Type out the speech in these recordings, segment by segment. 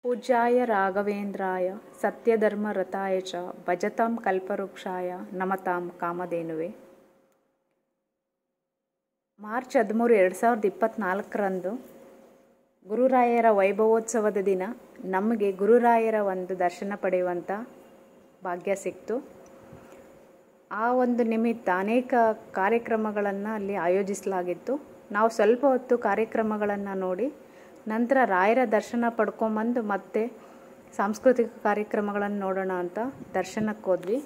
ಪೂಜ್ಯಾಯ ರಾಘವೇಂದ್ರಾಯ ಸತ್ಯಧರ್ಮರತಾಯ ಚ ಭಜತಾಂ ಕಲ್ಪವೃಕ್ಷಾಯ ನಮತಾಂ ಕಾಮಧೇನುವೆ ಮಾರ್ಚ್ ಹದಿಮೂರು ಎರಡು ಸಾವಿರದ ಇಪ್ಪತ್ತ್ನಾಲ್ಕರಂದು ಗುರುರಾಯರ ವೈಭವೋತ್ಸವದ ದಿನ ನಮಗೆ ಗುರುರಾಯರ ಒಂದು ದರ್ಶನ ಪಡೆಯುವಂಥ ಭಾಗ್ಯ ಸಿಕ್ತು ಆ ಒಂದು ನಿಮಿತ್ತ ಅನೇಕ ಕಾರ್ಯಕ್ರಮಗಳನ್ನು ಅಲ್ಲಿ ಆಯೋಜಿಸಲಾಗಿತ್ತು ನಾವು ಸ್ವಲ್ಪ ಹೊತ್ತು ಕಾರ್ಯಕ್ರಮಗಳನ್ನು ನೋಡಿ ನಂತರ ರಾಯರ ದರ್ಶನ ಪಡ್ಕೊಂಬಂದು ಮತ್ತೆ ಸಾಂಸ್ಕೃತಿಕ ಕಾರ್ಯಕ್ರಮಗಳನ್ನು ನೋಡೋಣ ಅಂತ ದರ್ಶನಕ್ಕೆ ಹೋದ್ವಿ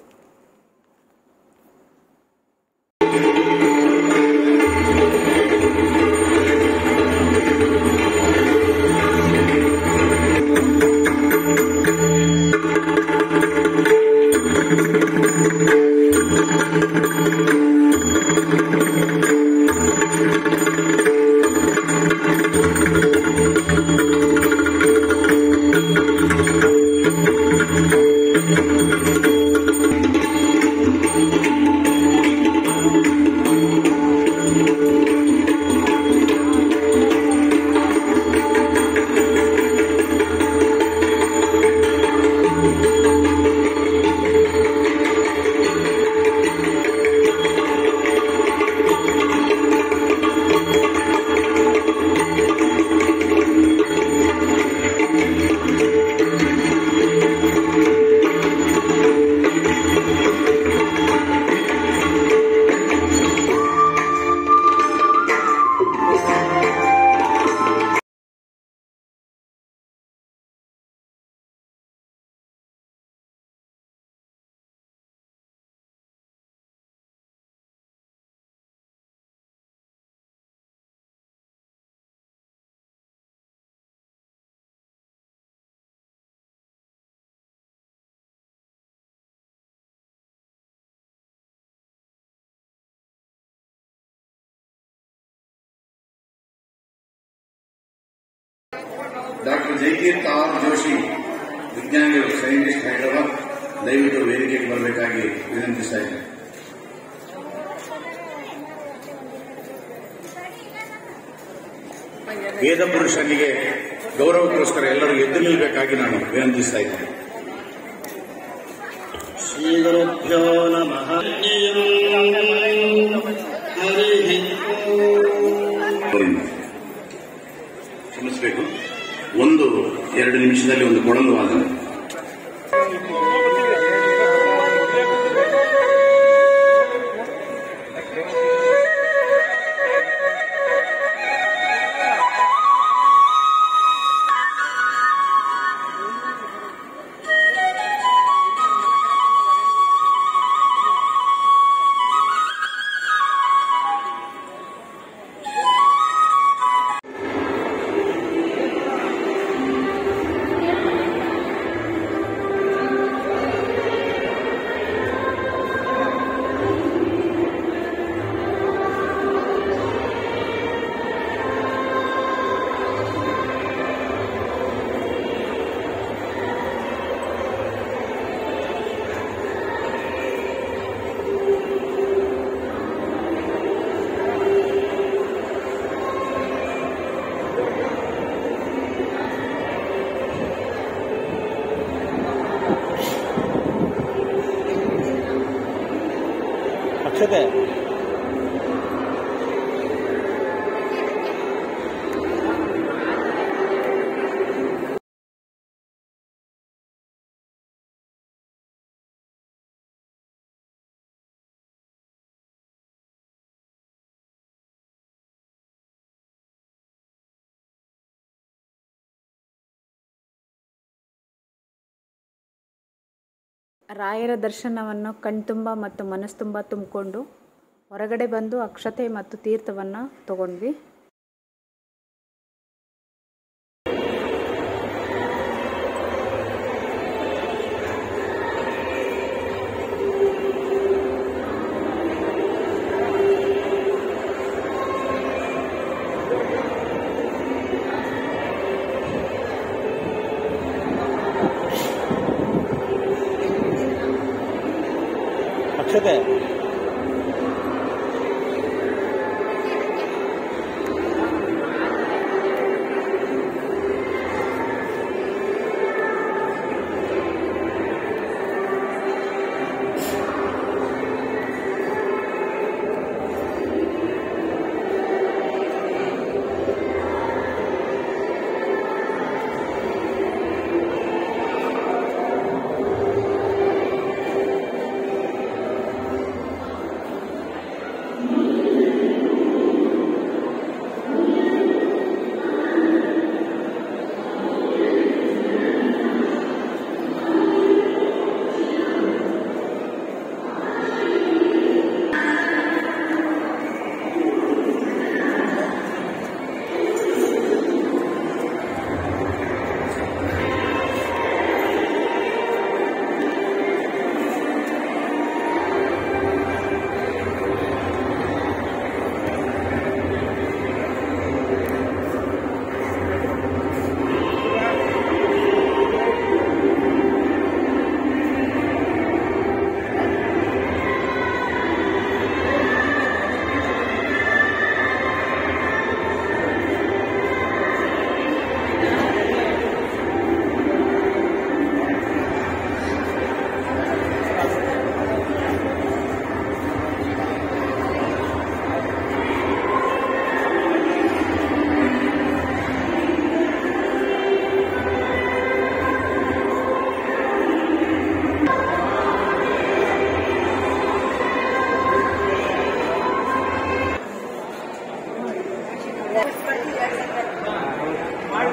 ಡಾಕ್ಟರ್ ಜಯಕೀರ್ತ ಆರ್ ಜೋಶಿ ವಿಜ್ಞಾನಿಗಳು ಸೈಂಟಿಸ್ಟ್ ಹೈದರಾಬಾದ್ ದಯವಿಟ್ಟು ವೇದಿಕೆಗೆ ಬರಬೇಕಾಗಿ ವಿನಂತಿಸ್ತಾ ಇದ್ದೇನೆ ವೇದ ಪುರುಷನಿಗೆ ಗೌರವಕ್ಕೋಸ್ಕರ ಎಲ್ಲರೂ ಎದ್ದು ನಿಲ್ಲಬೇಕಾಗಿ ನಾನು ವಿನಂತಿಸ್ತಾ ಇದ್ದೇನೆ श्रीगुरुभ्यो नमः हरिः ಅವರಿಂದ ಕ್ಷಮಿಸಬೇಕು ಒಂದು ಎರಡು ನಿಮಿಷದಲ್ಲಿ ಒಂದು ಕೊಳಲು ವಾದನ ಅಕ್ಷತೆ ರಾಯರ ದರ್ಶನವನ್ನು ಕಣ್ತುಂಬ ಮತ್ತು ಮನಸ್ತುಂಬ ತುಂಬಿಕೊಂಡು ಹೊರಗಡೆ ಬಂದು ಅಕ್ಷತೆ ಮತ್ತು ತೀರ್ಥವನ್ನು ತಗೊಂಡ್ವಿ ಅಕ್ಷತೆ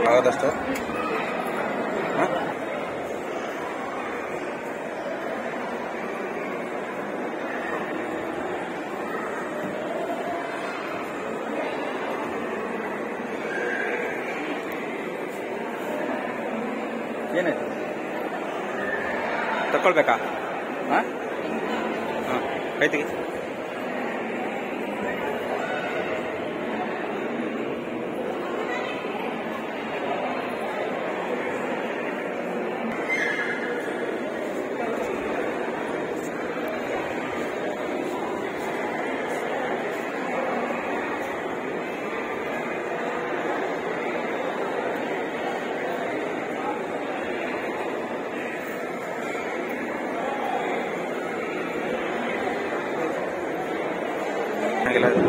ಆದಷ್ಟು ಹಾಂ ಏನಾಯ್ತು ತಗೊಳ್ಬೇಕಾ ಹಾಂ ಹಾಂ ಕೈ ತೆಗಿ ಆಗಿಲ್ಲ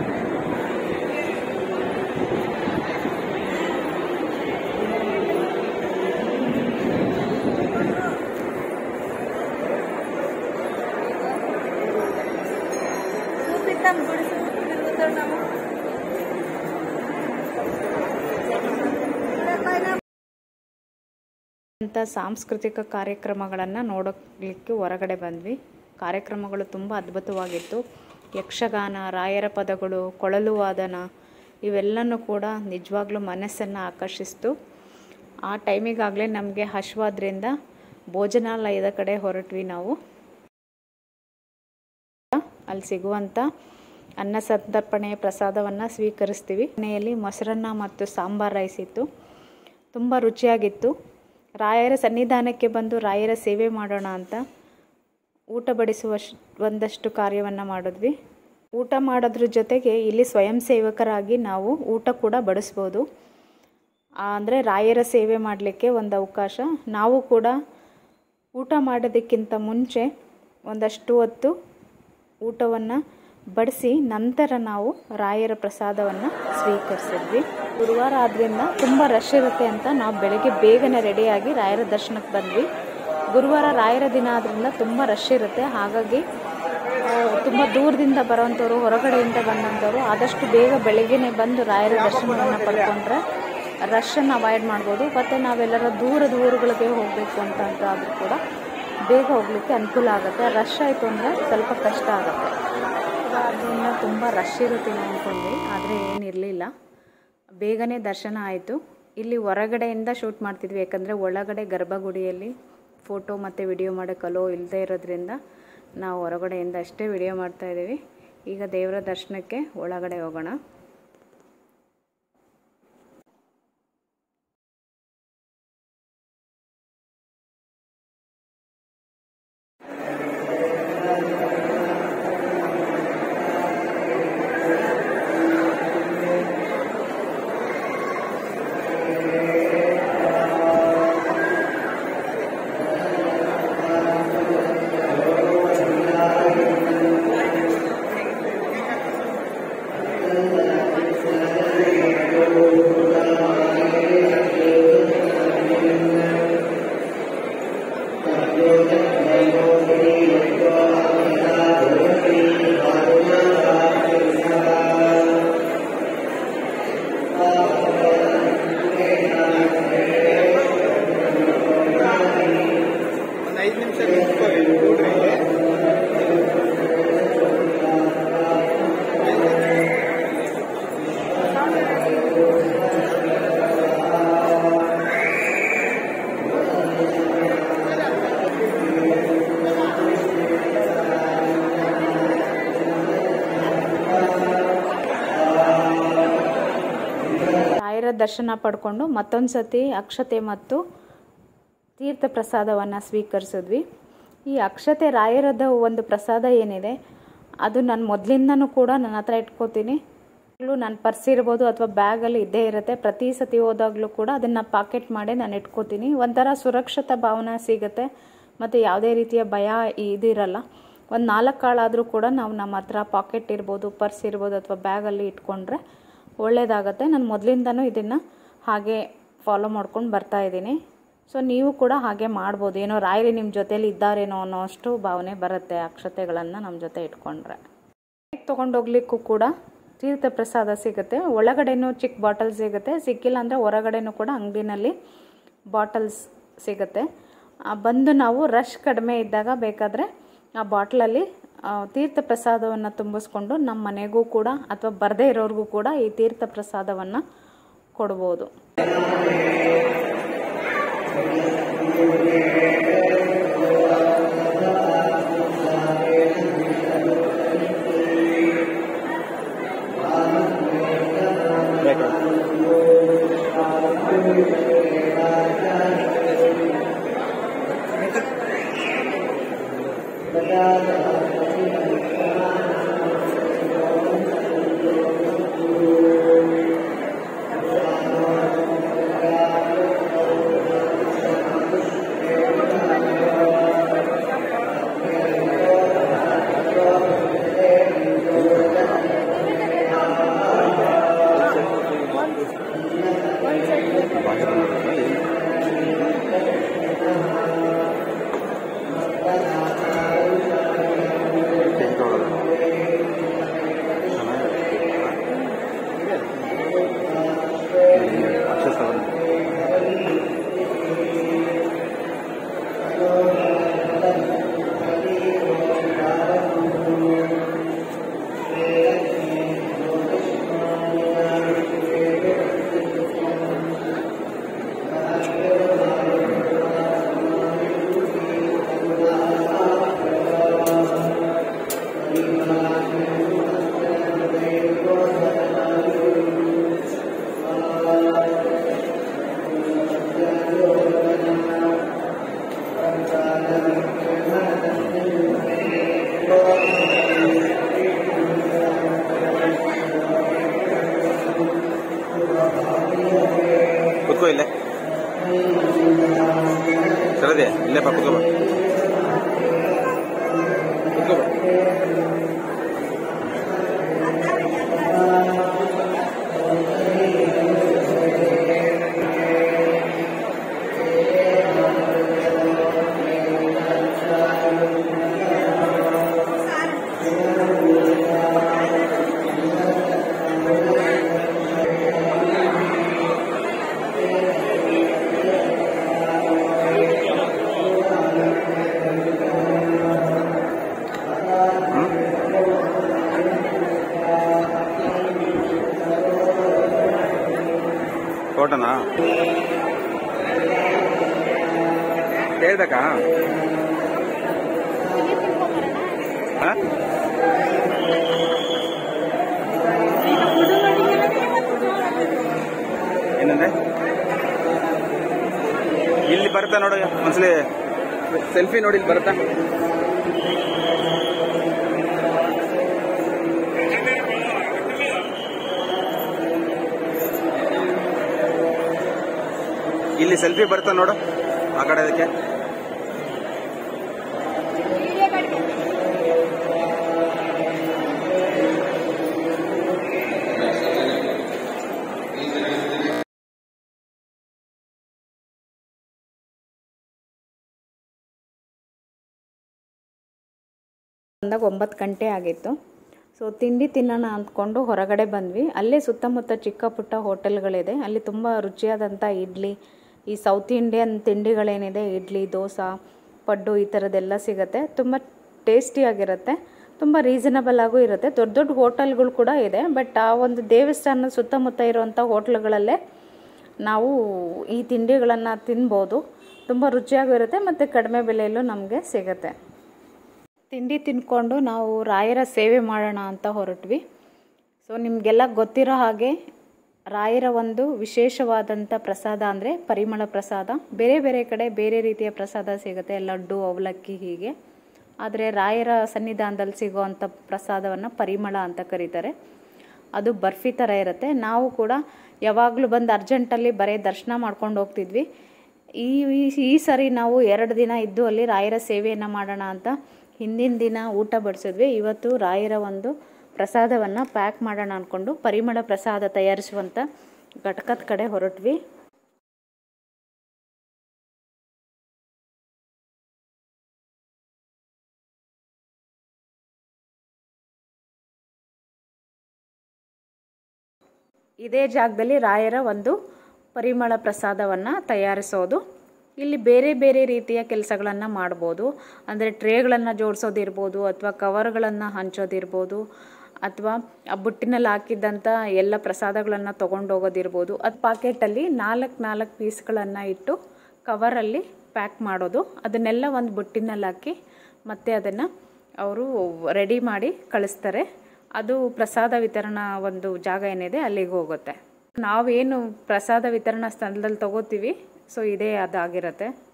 ಅಂತ ಸಾಂಸ್ಕೃತಿಕ ಕಾರ್ಯಕ್ರಮಗಳನ್ನು ನೋಡೋಕ್ಕೆ ಹೊರಗಡೆ ಬಂದ್ವಿ ಕಾರ್ಯಕ್ರಮಗಳು ತುಂಬ ಅದ್ಭುತವಾಗಿತ್ತು ಯಕ್ಷಗಾನ ರಾಯರ ಪದಗಳು ಕೊಳಲು ವಾದನ ಇವೆಲ್ಲನೂ ಕೂಡ ನಿಜವಾಗ್ಲೂ ಮನಸ್ಸನ್ನು ಆಕರ್ಷಿಸ್ತು ಆ ಟೈಮಿಗಾಗಲೇ ನಮಗೆ ಹಶ್ವಾದ್ರಿಂದ ಭೋಜನಾಲಯದ ಕಡೆ ಹೊರಟ್ವಿ ನಾವು ಅಲ್ಲಿ ಸಿಗುವಂಥ ಅನ್ನ ಸಂತರ್ಪಣೆ ಪ್ರಸಾದವನ್ನು ಸ್ವೀಕರಿಸ್ತೀವಿ ಮನೆಯಲ್ಲಿ ಮೊಸರನ್ನ ಮತ್ತು ಸಾಂಬಾರ್ ರೈಸ್ ಇತ್ತು ತುಂಬ ರುಚಿಯಾಗಿತ್ತು ರಾಯರ ಸನ್ನಿಧಾನಕ್ಕೆ ಬಂದು ರಾಯರ ಸೇವೆ ಮಾಡೋಣ ಅಂತ ಊಟ ಬಡಿಸುವ ಒಂದಷ್ಟು ಕಾರ್ಯವನ್ನು ಮಾಡಿದ್ವಿ ಊಟ ಮಾಡೋದ್ರ ಜೊತೆಗೆ ಇಲ್ಲಿ ಸ್ವಯಂ ಸೇವಕರಾಗಿ ನಾವು ಊಟ ಕೂಡ ಬಡಿಸ್ಬೋದು ಅಂದರೆ ರಾಯರ ಸೇವೆ ಮಾಡಲಿಕ್ಕೆ ಒಂದು ಅವಕಾಶ ನಾವು ಕೂಡ ಊಟ ಮಾಡೋದಕ್ಕಿಂತ ಮುಂಚೆ ಒಂದಷ್ಟು ಹೊತ್ತು ಊಟವನ್ನು ಬಡಿಸಿ ನಂತರ ನಾವು ರಾಯರ ಪ್ರಸಾದವನ್ನು ಸ್ವೀಕರಿಸಿದ್ವಿ ಗುರುವಾರ ಆದ್ದರಿಂದ ತುಂಬ ರಶ್ ಇರುತ್ತೆ ಅಂತ ನಾವು ಬೆಳಗ್ಗೆ ಬೇಗನೆ ರೆಡಿಯಾಗಿ ರಾಯರ ದರ್ಶನಕ್ಕೆ ಬಂದ್ವಿ ಗುರುವಾರ ರಾಯರ ದಿನ ಆದ್ದರಿಂದ ತುಂಬ ರಶ್ ಇರುತ್ತೆ ಹಾಗಾಗಿ ತುಂಬ ದೂರದಿಂದ ಬರೋವಂಥವ್ರು ಹೊರಗಡೆಯಿಂದ ಬಂದಂಥವ್ರು ಆದಷ್ಟು ಬೇಗ ಬೆಳಗ್ಗೆನೆ ಬಂದು ರಾಯರ ದರ್ಶನವನ್ನು ಪಡ್ಕೊಂಡ್ರೆ ರಶನ್ನು ಅವಾಯ್ಡ್ ಮಾಡ್ಬೋದು ಮತ್ತು ನಾವೆಲ್ಲರ ದೂರದ ಊರುಗಳಿಗೆ ಹೋಗಬೇಕು ಅಂತ ಅಂತ ಆದರೂ ಕೂಡ ಬೇಗ ಹೋಗಲಿಕ್ಕೆ ಅನುಕೂಲ ಆಗುತ್ತೆ ರಶ್ ಆಯಿತು ಅಂದರೆ ಸ್ವಲ್ಪ ಕಷ್ಟ ಆಗುತ್ತೆ ಅದರಿಂದ ತುಂಬ ರಶ್ ಇರುತ್ತೆ ಅಂದ್ಕೊಂಡ್ವಿ ಆದರೆ ಏನಿರಲಿಲ್ಲ ಬೇಗನೆ ದರ್ಶನ ಆಯಿತು ಇಲ್ಲಿ ಹೊರಗಡೆಯಿಂದ ಶೂಟ್ ಮಾಡ್ತಿದ್ವಿ ಯಾಕಂದರೆ ಒಳಗಡೆ ಗರ್ಭಗುಡಿಯಲ್ಲಿ ಫೋಟೋ ಮತ್ತು ವಿಡಿಯೋ ಮಾಡೋಕ್ಕೆ ಅಲೋ ಇಲ್ಲದೆ ಇರೋದ್ರಿಂದ ನಾವು ಹೊರಗಡೆಯಿಂದ ಅಷ್ಟೇ ವಿಡಿಯೋ ಮಾಡ್ತಾಯಿದ್ದೀವಿ ಈಗ ದೇವರ ದರ್ಶನಕ್ಕೆ ಒಳಗಡೆ ಹೋಗೋಣ ಒಂದು ಐದು ನಿಮಿಷ ನಿಂತ್ಕೊಳ್ಳಿ ಕೂಡ್ರಿ ರಾಯರ ದರ್ಶನ ಪಡ್ಕೊಂಡು ಮತ್ತೊಂದು ಸತಿ ಅಕ್ಷತೆ ಮತ್ತು ತೀರ್ಥ ಪ್ರಸಾದವನ್ನು ಸ್ವೀಕರಿಸಿದ್ವಿ ಈ ಅಕ್ಷತೆ ರಾಯರದ ಒಂದು ಪ್ರಸಾದ ಏನಿದೆ ಅದು ನಾನು ಮೊದಲಿಂದನೂ ಕೂಡ ನನ್ನ ಹತ್ರ ಇಟ್ಕೋತೀನಿ ನನ್ನ ಪರ್ಸ್ ಇರ್ಬೋದು ಅಥವಾ ಬ್ಯಾಗಲ್ಲಿ ಇದ್ದೇ ಇರುತ್ತೆ ಪ್ರತಿ ಸತಿ ಹೋದಾಗಲೂ ಕೂಡ ಅದನ್ನು ಪಾಕೆಟ್ ಮಾಡಿ ನಾನು ಇಟ್ಕೋತೀನಿ ಒಂಥರ ಸುರಕ್ಷತಾ ಭಾವನೆ ಸಿಗುತ್ತೆ ಮತ್ತು ಯಾವುದೇ ರೀತಿಯ ಭಯ ಇದಿರಲ್ಲ ಒಂದು ನಾಲ್ಕು ಕಾಳಾದರೂ ಕೂಡ ನಾವು ನಮ್ಮ ಹತ್ರ ಪಾಕೆಟ್ ಇರ್ಬೋದು ಪರ್ಸ್ ಇರ್ಬೋದು ಅಥವಾ ಬ್ಯಾಗಲ್ಲಿ ಇಟ್ಕೊಂಡ್ರೆ ಒಳ್ಳೆಯದಾಗತ್ತೆ ನಾನು ಮೊದಲಿಂದನೂ ಇದನ್ನು ಹಾಗೆ ಫಾಲೋ ಮಾಡ್ಕೊಂಡು ಬರ್ತಾ ಇದ್ದೀನಿ ಸೊ ನೀವು ಕೂಡ ಹಾಗೆ ಮಾಡ್ಬೋದು ಏನೋ ರಾಯರಿ ನಿಮ್ಮ ಜೊತೇಲಿ ಇದ್ದಾರೇನೋ ಅನ್ನೋ ಅಷ್ಟು ಭಾವನೆ ಬರುತ್ತೆ ಅಕ್ಷತೆಗಳನ್ನು ನಮ್ಮ ಜೊತೆ ಇಟ್ಕೊಂಡ್ರೆ ತೊಗೊಂಡೋಗ್ಲಿಕ್ಕೂ ಕೂಡ ತೀರ್ಥ ಪ್ರಸಾದ ಸಿಗುತ್ತೆ ಒಳಗಡೆನೂ ಚಿಕ್ಕ ಬಾಟಲ್ ಸಿಗುತ್ತೆ ಸಿಕ್ಕಿಲ್ಲ ಅಂದರೆ ಹೊರಗಡೆನೂ ಕೂಡ ಅಂಗಡಿನಲ್ಲಿ ಬಾಟಲ್ಸ್ ಸಿಗುತ್ತೆ ಆ, ಬಂದು ನಾವು ರಶ್ ಕಡಿಮೆ ಇದ್ದಾಗ ಬೇಕಾದರೆ ಆ ಬಾಟ್ಲಲ್ಲಿ ಆ, ತೀರ್ಥ ಪ್ರಸಾದವನ್ನು ತುಂಬಿಸ್ಕೊಂಡು ನಮ್ಮ ಮನೆಗೂ ಕೂಡ ಅಥವಾ ಬರದೇ ಇರೋರಿಗೂ ಕೂಡ ಈ ತೀರ್ಥ ಪ್ರಸಾದವನ್ನು ಕೊಡ್ಬೋದು ಬೇಕಾ ಕುತ್ಕೋ ಇಲ್ಲೇ ಸರದೆ ಇಲ್ಲೇ ಬಾ ಕುತ್ಕೋ ಬಾ ಕುತ್ಕೋ ಬಾ ಫೋಟೋನಾ ಹೇಳ್ಬೇಕಾ ಹಾ? ಏನಂದ್ರೆ ಇಲ್ಲಿ ಬರುತ್ತಾ ನೋಡು ಒಂದ್ಸಲಿ ಸೆಲ್ಫಿ ನೋಡಿ ಇಲ್ಲಿ ಬರುತ್ತಾ ಇಲ್ಲಿ ಸೆಲ್ಫಿ ಬರುತ್ತಾ ನೋಡು ಆ ಕಡೆ ಅದಕ್ಕೆ ಬಂದಾಗ ಒಂಬತ್ತು ಗಂಟೆ ಆಗಿತ್ತು ಸೊ ತಿಂಡಿ ತಿನ್ನೋಣ ಅಂದ್ಕೊಂಡು ಹೊರಗಡೆ ಬಂದ್ವಿ ಅಲ್ಲೇ ಸುತ್ತಮುತ್ತ ಚಿಕ್ಕ ಪುಟ್ಟ ಹೋಟೆಲ್ಗಳಿದೆ ಅಲ್ಲಿ ತುಂಬ ರುಚಿಯಾದಂಥ ಇಡ್ಲಿ ಈ ಸೌತ್ ಇಂಡಿಯನ್ ತಿಂಡಿಗಳೇನಿದೆ ಇಡ್ಲಿ ದೋಸೆ ಪಡ್ಡು ಈ ಥರದ್ದೆಲ್ಲ ಸಿಗುತ್ತೆ ತುಂಬ ಟೇಸ್ಟಿಯಾಗಿರುತ್ತೆ ತುಂಬ ರೀಸನಬಲ್ ಆಗೂ ಇರುತ್ತೆ ದೊಡ್ಡ ದೊಡ್ಡ ಹೋಟೆಲ್ಗಳು ಕೂಡ ಇದೆ ಬಟ್ ಆ ಒಂದು ದೇವಸ್ಥಾನದ ಸುತ್ತಮುತ್ತ ಇರುವಂಥ ಹೋಟ್ಲುಗಳಲ್ಲೇ ನಾವು ಈ ತಿಂಡಿಗಳನ್ನು ತಿನ್ಬೋದು ತುಂಬ ರುಚಿಯಾಗೂ ಇರುತ್ತೆ ಮತ್ತು ಕಡಿಮೆ ಬೆಲೆಯಲ್ಲೂ ನಮಗೆ ಸಿಗುತ್ತೆ ತಿಂಡಿ ತಿನ್ಕೊಂಡು ನಾವು ರಾಯರ ಸೇವೆ ಮಾಡೋಣ ಅಂತ ಹೊರಟ್ವಿ ಸೊ ನಿಮಗೆಲ್ಲ ಗೊತ್ತಿರೋ ಹಾಗೆ ರಾಯರ ಒಂದು ವಿಶೇಷವಾದಂಥ ಪ್ರಸಾದ ಅಂದರೆ ಪರಿಮಳ ಪ್ರಸಾದ ಬೇರೆ ಬೇರೆ ಕಡೆ ಬೇರೆ ರೀತಿಯ ಪ್ರಸಾದ ಸಿಗುತ್ತೆ ಲಡ್ಡು ಅವಲಕ್ಕಿ ಹೀಗೆ ಆದರೆ ರಾಯರ ಸನ್ನಿಧಾನದಲ್ಲಿ ಸಿಗೋವಂಥ ಪ್ರಸಾದವನ್ನು ಪರಿಮಳ ಅಂತ ಕರೀತಾರೆ ಅದು ಬರ್ಫಿ ಥರ ಇರುತ್ತೆ ನಾವು ಕೂಡ ಯಾವಾಗಲೂ ಬಂದು ಅರ್ಜೆಂಟಲ್ಲಿ ಬರೀ ದರ್ಶನ ಮಾಡ್ಕೊಂಡು ಹೋಗ್ತಿದ್ವಿ ಈ ಈ- ಈ ಸರಿ ನಾವು ಎರಡು ದಿನ ಇದ್ದು ಅಲ್ಲಿ ರಾಯರ ಸೇವೆಯನ್ನು ಮಾಡೋಣ ಅಂತ ಹಿಂದಿನ ದಿನ ಊಟ ಬಡಿಸಿದ್ವಿ ಇವತ್ತು ರಾಯರ ಒಂದು ಪ್ರಸಾದವನ್ನು ಪ್ಯಾಕ್ ಮಾಡೋಣ ಅಂದ್ಕೊಂಡು ಪರಿಮಳ ಪ್ರಸಾದ ತಯಾರಿಸುವಂಥ ಘಟಕದ ಕಡೆ ಹೊರಟ್ವಿ ಇದೇ ಜಾಗದಲ್ಲಿ ರಾಯರ ಒಂದು ಪರಿಮಳ ಪ್ರಸಾದವನ್ನು ತಯಾರಿಸೋದು ಇಲ್ಲಿ ಬೇರೆ ಬೇರೆ ರೀತಿಯ ಕೆಲಸಗಳನ್ನು ಮಾಡ್ಬೋದು ಅಂದರೆ ಟ್ರೇಗಳನ್ನು ಜೋಡಿಸೋದಿರ್ಬೋದು ಅಥವಾ ಕವರ್ಗಳನ್ನು ಹಂಚೋದಿರ್ಬೋದು ಅಥವಾ ಆ ಬುಟ್ಟಿನಲ್ಲಿ ಹಾಕಿದ್ದಂಥ ಎಲ್ಲ ಪ್ರಸಾದಗಳನ್ನು ತೊಗೊಂಡೋಗೋದಿರ್ಬೋದು ಅದು ಪಾಕೆಟಲ್ಲಿ ನಾಲ್ಕು ನಾಲ್ಕು ಪೀಸ್ಗಳನ್ನು ಇಟ್ಟು ಕವರಲ್ಲಿ ಪ್ಯಾಕ್ ಮಾಡೋದು ಅದನ್ನೆಲ್ಲ ಒಂದು ಬುಟ್ಟಿನಲ್ಲಿ ಹಾಕಿ ಮತ್ತೆ ಅದನ್ನು ಅವರು ರೆಡಿ ಮಾಡಿ ಕಳಿಸ್ತಾರೆ ಅದು ಪ್ರಸಾದ ವಿತರಣಾ ಒಂದು ಜಾಗ ಏನಿದೆ ಅಲ್ಲಿಗೆ ಹೋಗುತ್ತೆ ನಾವೇನು ಪ್ರಸಾದ ವಿತರಣಾ ಸ್ಥಳದಲ್ಲಿ ತಗೋತೀವಿ ಸೊ ಇದೇ ಅದಾಗಿರುತ್ತೆ